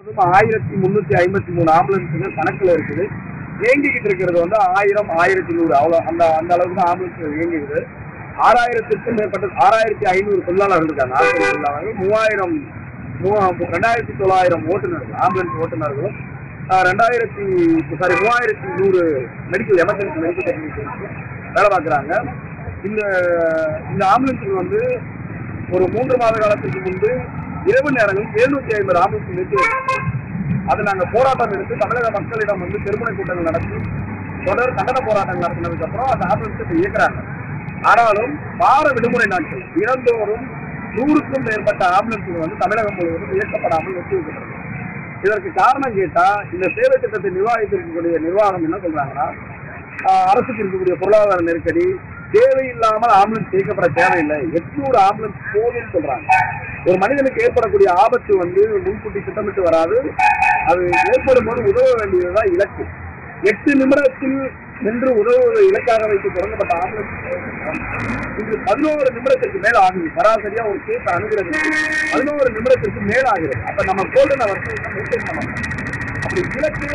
ஆயிரத்தி முன்னூத்தி ஐம்பத்தி மூணு ஆம்புலன்ஸுகள் கணக்குல இருக்குது இயங்கிக்கிட்டு இருக்கிறது வந்து ஆயிரம் ஆயிரத்தி நூறு அவ்வளோ அந்த அந்த அளவுக்கு தான் ஆம்புலன்ஸ் இயங்குகிறது ஆறாயிரத்திற்கும் மேற்பட்ட ஆறாயிரத்தி ஐநூறு தொழிலாளர்கள் இருக்காங்க ஆம்புலன்ஸ் தொழிலாளர்கள் மூவாயிரம் மூவா- ரெண்டாயிரத்தி தொள்ளாயிரம் ஓட்டுநர்கள் ஆம்புலன்ஸ் ஓட்டுநர்களும் ஆஹ், ரெண்டாயிரத்தி சாரி மூவாயிரத்தி நூறு மெடிக்கல் எமர்ஜென்சி மெடிக்கல் டெக்னீஷியன்ஸ் வேலை பார்க்குறாங்க இந்த இந்த ஆம்புலன்ஸுக்கு வந்து ஒரு மூன்று மாத காலத்துக்கு முன்பு இரவு நேரங்களில் எழுநூத்தி ஐம்பது ஆம்புலன்ஸ் நிறுத்தி வச்சிருக்கோம். அதை நாங்க போராட்டம் எடுத்து தமிழக மக்களிடம் வந்து தெருமுனை கூட்டங்கள் நடத்தி தொடர் கண்டன போராட்டங்கள் நடத்தினதுக்கு அப்புறம் அந்த ஆம்புலன்ஸ் இப்ப இயக்குறாங்க ஆனாலும் வார விடுமுறை நாட்கள் தினந்தோறும் நூறுக்கும் மேற்பட்ட ஆம்புலன்ஸ்கள் வந்து தமிழகம் முழுவதும் இயக்கப்படாமல் நிறுத்தி வைக்கப்பட்டிருக்கு இதற்கு காரணம் கேட்டா இந்த சேவை திட்டத்தை நிர்வாகித்திருக்கக்கூடிய நிர்வாகம் என்ன சொல்றாங்கன்னா ஆஹ், அரசுக்கு இருக்கக்கூடிய பொருளாதார நெருக்கடி தேவையில்லாமல் ஆம்புலன்ஸ் இயக்கப்பட தேவையில்லை எட்நூறு ஆம்புலன்ஸ் போதும்னு சொல்றாங்க ஒரு மனிதனுக்கு ஏற்படக்கூடிய ஆபத்து வந்து முன்கூட்டி திட்டமிட்டு வராது அது ஏற்படும் போது உதவ வேண்டியதுதான் இலக்கு எட்டு நிமிடத்தில் நின்று உதவுவதை இலக்காக வைத்து தொடங்கப்பட்ட ஆம்புலன்ஸ் இது பதினோரு நிமிடத்திற்கு மேல ஆகுது சராசரியா ஒரு கேஸ் அணுகிறது பதினோரு நிமிடத்திற்கு மேல ஆகிறது அப்ப நம்ம கோல்டன் அவர் மெயின்டைன் பண்ணணும் அப்படி இலக்கையே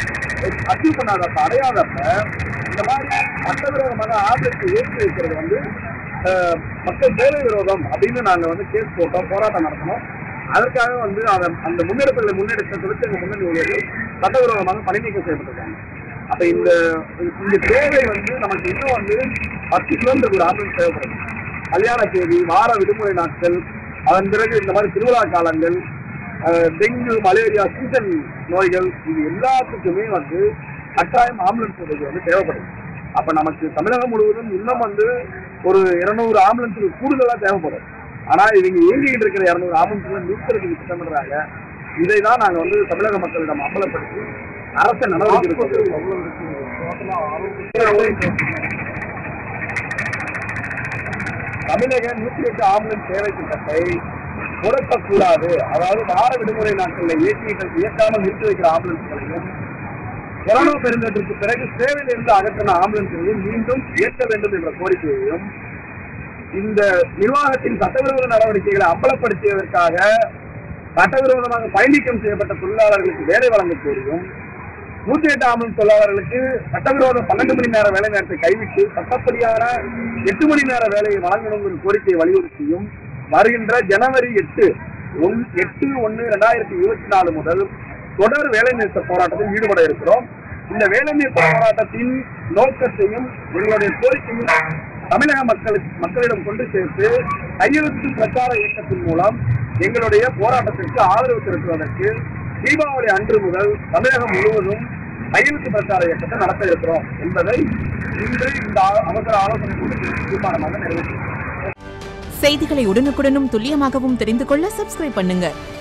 அச்சீவ் பண்ணாதப்ப அடையாதப்ப இந்த மாதிரி சட்டவிரோதமாக ஆபத்தை ஏற்றி வைக்கிறது வந்து அஹ், மக்கள் சேவை விரோதம் அப்படின்னு நாங்க வந்து கேஸ் போட்டோம் போராட்டம் நடத்தினோம் அதற்காக வந்து அவன் அந்த முன்னெடுப்புகளை முன்னெடுத்த தொழிற்சங்க முன்னணி ஊழியர்கள் சட்டவிரோதமாக பணி நீக்கம் செய்யப்பட்டிருக்காங்க அப்ப இந்த இந்த தேவை வந்து நமக்கு இன்னும் வந்து பத்து கிலோமீட்டர் ஒரு ஆம்புலன்ஸ் தேவைப்படுது கல்யாண தேதி வார விடுமுறை நாட்கள் அதன் பிறகு இந்த மாதிரி திருவிழா காலங்கள் அஹ், டெங்கு மலேரியா சீசன் நோய்கள் இது எல்லாத்துக்குமே வந்து கட்டாயம் ஆம்புலன்ஸ் உதவி வந்து தேவைப்படுது அப்ப நமக்கு தமிழகம் முழுவதும் இன்னும் வந்து ஒரு இருநூறு ஆம்புலன்ஸுக்கு கூடுதலா தேவைப்படும் ஆனா இவங்க இயங்கிக்கிட்டு இருக்கிற இருநூறு ஆம்புலன்ஸ்களை நிறுத்துறதுக்கு திட்டமிடுறாங்க இதை தான் நாங்க வந்து தமிழக மக்களிடம் அமலப்படுத்தி அரசு நடவடிக்கை எடுக்கணும். தமிழக நூற்றி எட்டு ஆம்புலன்ஸ் சேவை திட்டத்தை முடக்கக்கூடாது அதாவது வார விடுமுறை நாட்கள்ல இயக்கி இயக்காமல் நிறுத்தி வைக்கிற ஆம்புலன்ஸ்களையும் கொரோனா பெருந்தொற்றுக்கு பிறகு சேவையில் இருந்து அகற்றின ஆம்புலன்ஸ்களையும் மீண்டும் இயக்க வேண்டும் என்ற கோரிக்கையையும் இந்த நிர்வாகத்தின் சட்டவிரோத நடவடிக்கைகளை அம்பலப்படுத்தியதற்காக சட்டவிரோதமாக பயணிக்கம் செய்யப்பட்ட தொழிலாளர்களுக்கு வேலை வழங்க கோரியும் நூத்தி எட்டு ஆம்புலன்ஸ் தொழிலாளர்களுக்கு சட்டவிரோத பன்னெண்டு மணி நேர வேலை நேரத்தை கைவிட்டு சட்டப்படியான எட்டு மணி நேர வேலையை வழங்கணுங்கிற கோரிக்கையை வலியுறுத்தியும் வருகின்ற ஜனவரி எட்டு ஒன் எட்டு ஒன்று ரெண்டாயிரத்தி இருபத்தி நாலு முதல் தொடர் வேலை நிறுத்த போராட்டத்தில் ஈடுபட இருக்கிறோம் இந்த வேலை நிறுத்த போராட்டத்தின் நோக்கத்தையும் எங்களுடைய கோரிக்கையும் தமிழக மக்களுக்கு மக்களிடம் கொண்டு சேர்த்து கையெழுத்து பிரச்சார இயக்கத்தின் மூலம் எங்களுடைய போராட்டத்திற்கு ஆதரவு திரட்டுவதற்கு தீபாவளி அன்று முதல் தமிழகம் முழுவதும் கையெழுத்து பிரச்சார இயக்கத்தை நடத்த இருக்கிறோம் என்பதை இன்று இந்த ஆ- அவசர ஆலோசனை கூட்டத்தில் தீர்மானமாக நிறைவேற்றினோம் செய்திகளை உடனுக்குடனும் துல்லியமாகவும் தெரிந்து கொள்ள சப்ஸ்கிரைப் பண்ணுங்க